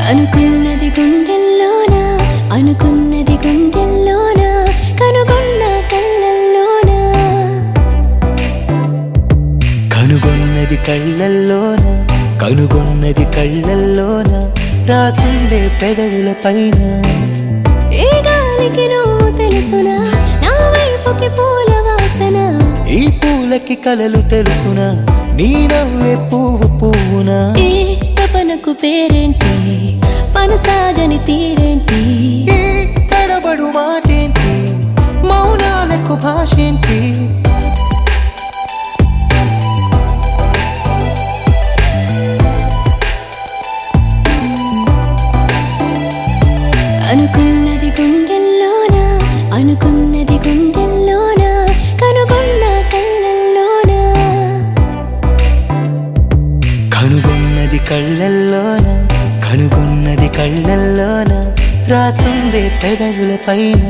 అనుకున్నది గుండెల్లోన అనుకున్నది గుండెల్లోన కనుగొన్న కళ్ళల్లోన కనుగొన్నది కళ్ళల్లోన కనుగొన్నది కళ్ళల్లోన రాసిందే పెదవుల పైన ఏ గాలికి నువ్వు తెలుసునా నా వైపుకి పూల వాసన ఈ పూలకి కలలు తెలుసునా నీ నవ్వే పువ్వు పువ్వునా ఏ తపనకు పేరేంటి పనసాగని తీరేంటి ఈ తడబడు మాటేంటి మౌనాలకు భాషేంటి అనుకున్నది గుండెల్లోన అనుకున్నది గుండెల్లోన కనుగొన్న కళ్ళల్లోన కనుగొన్నది కళ్ళల్లోన కనుగొన్నది కళ్ళల్లోన రాసుందే పెదవుల పైన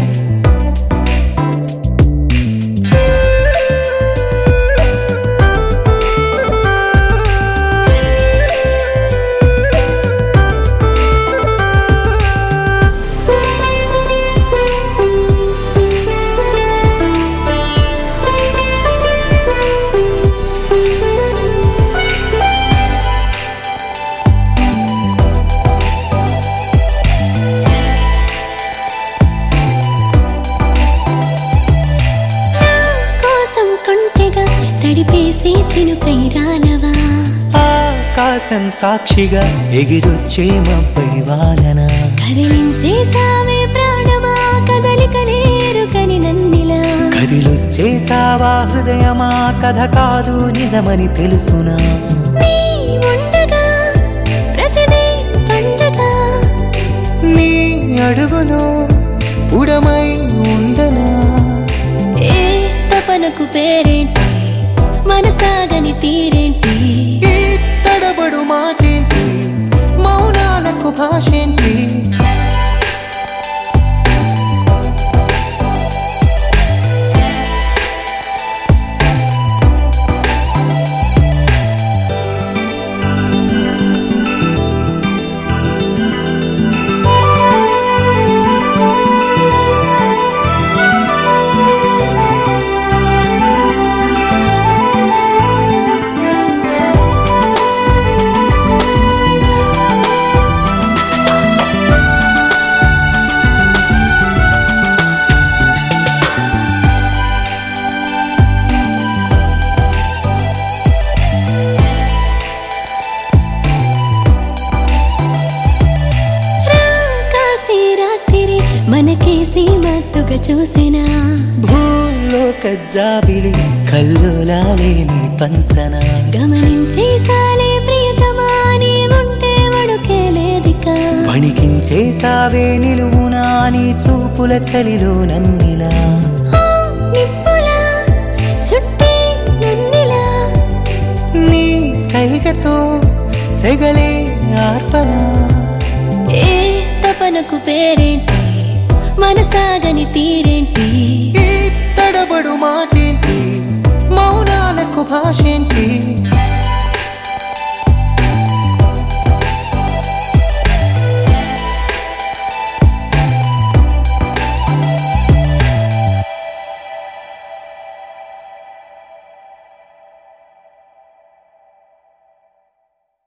కోసం కొంటెగా తడిపేసి చినుకై రాలవా ఆకాశం సాక్షిగా ఎగిరొచ్చే మబ్బై వాలన కదిలించేసావే ప్రాణమా కదలికలేరు కని నందిలా కదిలొచ్చేసావా హృదయమా కథ కాదు నిజమని తెలుసునా నీ ఉండగా ప్రతిదీ పండగ నీ అడుగులో ఉడమై ఉండనా ఏ తపనకు పేరేంటి మనసాగని తీరేంటి ఈ తడబడు మాటేంటి మౌనాలకు భాషేంటి కాసి రాత్రి మనకేసి మత్తుగా చూసినా భూలోక జాబిలి కల్లోలాలేని పంచన గమనించేసాలే ప్రియతమా నీ ఉంటే వడుకే లేదికా వణికించేసావే నిలువునా నీ చూపుల చలిలో నన్నిలా నిప్పులా చుట్టి నన్నిలా నీ సైగతో సెగలే ఆర్పణ ఏ తపనకు పేరేంటి మనసాగని తీరేంటి ఈ